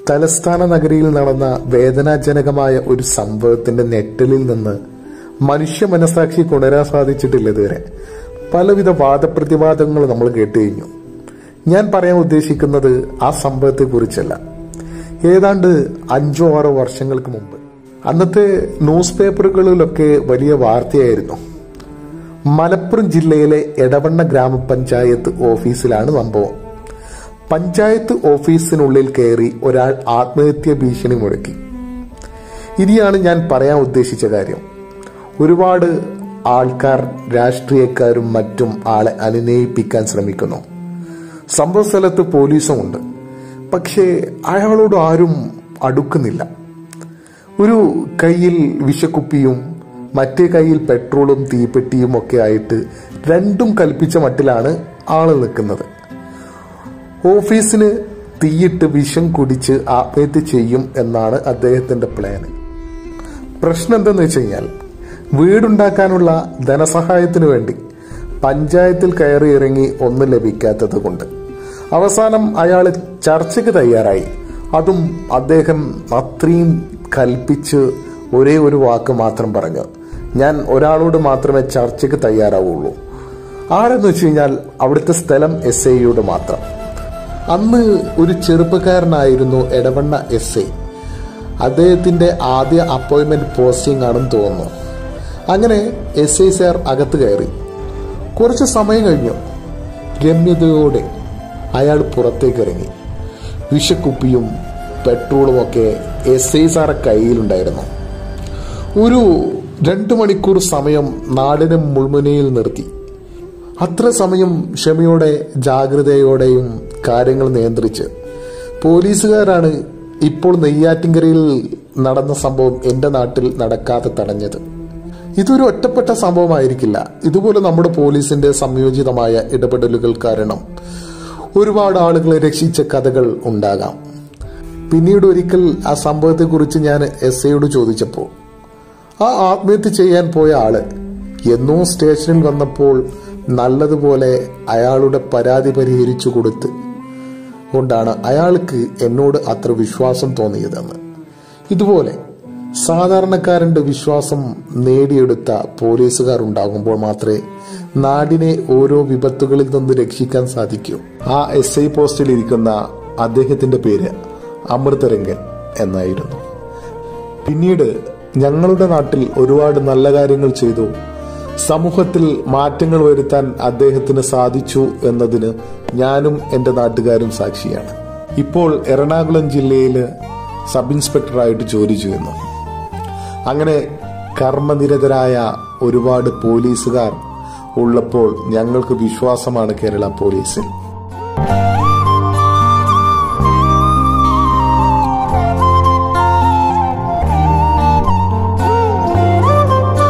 തലസ്ഥാന നഗരിയിൽ നടന്ന വേദനാജനകമായ ഒരു സംഭവത്തിന്റെ നെറ്റലിൽ നിന്ന് മനുഷ്യ മനസാക്ഷി കൊണ്ടുവരാൻ സാധിച്ചിട്ടില്ല ഇതുവരെ പലവിധ വാദപ്രതിവാദങ്ങൾ നമ്മൾ കേട്ട് കഴിഞ്ഞു ഞാൻ പറയാൻ ഉദ്ദേശിക്കുന്നത് ആ സംഭവത്തെ കുറിച്ചല്ല ഏതാണ്ട് അഞ്ചോ ആറോ വർഷങ്ങൾക്ക് മുമ്പ് അന്നത്തെ ന്യൂസ് പേപ്പറുകളിലൊക്കെ വലിയ വാർത്തയായിരുന്നു മലപ്പുറം ജില്ലയിലെ എടവണ്ണ ഗ്രാമപഞ്ചായത്ത് ഓഫീസിലാണ് സംഭവം പഞ്ചായത്ത് ഓഫീസിനുള്ളിൽ കയറി ഒരാൾ ആത്മഹത്യ ഭീഷണി മുഴക്കി ഇനിയാണ് ഞാൻ പറയാൻ ഉദ്ദേശിച്ച കാര്യം ഒരുപാട് ആൾക്കാർ രാഷ്ട്രീയക്കാരും മറ്റും ആളെ അനുനയിപ്പിക്കാൻ ശ്രമിക്കുന്നു സംഭവ സ്ഥലത്ത് പോലീസുമുണ്ട് പക്ഷേ അയാളോട് ആരും അടുക്കുന്നില്ല ഒരു കയ്യിൽ വിഷക്കുപ്പിയും മറ്റേ കയ്യിൽ പെട്രോളും തീപ്പെട്ടിയും ഒക്കെ ആയിട്ട് രണ്ടും കൽപ്പിച്ച മട്ടിലാണ് ആള് നിൽക്കുന്നത് ഓഫീസിന് തീയിട്ട് വിഷം കുടിച്ച് ആത്മഹത്യ ചെയ്യും എന്നാണ് അദ്ദേഹത്തിന്റെ പ്ലാന് പ്രശ്നം എന്തെന്ന് വെച്ച് കഴിഞ്ഞാൽ വീടുണ്ടാക്കാനുള്ള ധനസഹായത്തിനു വേണ്ടി പഞ്ചായത്തിൽ കയറി ഇറങ്ങി ഒന്നും ലഭിക്കാത്തത് കൊണ്ട് അവസാനം അയാൾ ചർച്ചയ്ക്ക് തയ്യാറായി അതും അദ്ദേഹം അത്രയും കൽപ്പിച്ച് ഒരേ ഒരു വാക്ക് മാത്രം പറഞ്ഞു ഞാൻ ഒരാളോട് മാത്രമേ ചർച്ചയ്ക്ക് തയ്യാറാവുള്ളൂ ആരെന്ന് വെച്ച് കഴിഞ്ഞാൽ അവിടുത്തെ സ്ഥലം എസ് ഐയോട് മാത്രം അന്ന് ഒരു ചെറുപ്പക്കാരനായിരുന്നു എടവണ്ണ എസ് ഐ അദ്ദേഹത്തിന്റെ ആദ്യ അപ്പോയിന്റ്മെന്റ് പോസ്റ്റിംഗ് ആണെന്ന് തോന്നുന്നു അങ്ങനെ എസ് ഐ സാർ അകത്ത് കയറി കുറച്ച് സമയം കഴിഞ്ഞു രമ്യതയോടെ അയാൾ പുറത്തേക്ക് ഇറങ്ങി വിഷക്കുപ്പിയും പെട്രോളും ഒക്കെ എസ് ഐ സാറെ കയ്യിലുണ്ടായിരുന്നു ഒരു രണ്ടു മണിക്കൂർ സമയം നാടിനെ മുൾമുനയിൽ നിർത്തി അത്ര സമയം ക്ഷമയോടെ ജാഗ്രതയോടെയും കാര്യങ്ങൾ നിയന്ത്രിച്ച് പോലീസുകാരാണ് ഇപ്പോൾ നെയ്യാറ്റിൻകരയിൽ നടന്ന സംഭവം എന്റെ നാട്ടിൽ നടക്കാതെ തടഞ്ഞത് ഇതൊരു ഒറ്റപ്പെട്ട സംഭവമായിരിക്കില്ല ഇതുപോലെ നമ്മുടെ പോലീസിന്റെ സംയോജിതമായ ഇടപെടലുകൾ കാരണം ഒരുപാട് ആളുകളെ രക്ഷിച്ച കഥകൾ ഉണ്ടാകാം പിന്നീട് ഒരിക്കൽ ആ സംഭവത്തെക്കുറിച്ച് ഞാൻ എസ് ഐയോട് ചോദിച്ചപ്പോൾ ആ ആത്മഹത്യ ചെയ്യാൻ പോയ ആള് എന്നോ സ്റ്റേഷനിൽ വന്നപ്പോൾ നല്ലതുപോലെ അയാളുടെ പരാതി പരിഹരിച്ചു കൊടുത്ത് കൊണ്ടാണ് അയാൾക്ക് എന്നോട് അത്ര വിശ്വാസം തോന്നിയതെന്ന് ഇതുപോലെ സാധാരണക്കാരന്റെ വിശ്വാസം നേടിയെടുത്ത പോലീസുകാർ ഉണ്ടാകുമ്പോൾ മാത്രമേ നാടിനെ ഓരോ വിപത്തുകളിൽ നിന്ന് രക്ഷിക്കാൻ സാധിക്കൂ ആ എസ് ഐ പോസ്റ്റിൽ ഇരിക്കുന്ന അദ്ദേഹത്തിന്റെ പേര് അമൃതരംഗൻ എന്നായിരുന്നു പിന്നീട് ഞങ്ങളുടെ നാട്ടിൽ ഒരുപാട് നല്ല കാര്യങ്ങൾ ചെയ്തു സമൂഹത്തിൽ മാറ്റങ്ങൾ വരുത്താൻ അദ്ദേഹത്തിന് സാധിച്ചു എന്നതിന് ഞാനും എന്റെ നാട്ടുകാരും സാക്ഷിയാണ് ഇപ്പോൾ എറണാകുളം ജില്ലയിൽ സബ് ഇൻസ്പെക്ടറായിട്ട് ജോലി ചെയ്യുന്നു അങ്ങനെ കർമ്മനിരതരായ ഒരുപാട് പോലീസുകാർ ഉള്ളപ്പോൾ ഞങ്ങൾക്ക് വിശ്വാസമാണ് കേരള പോലീസിൽ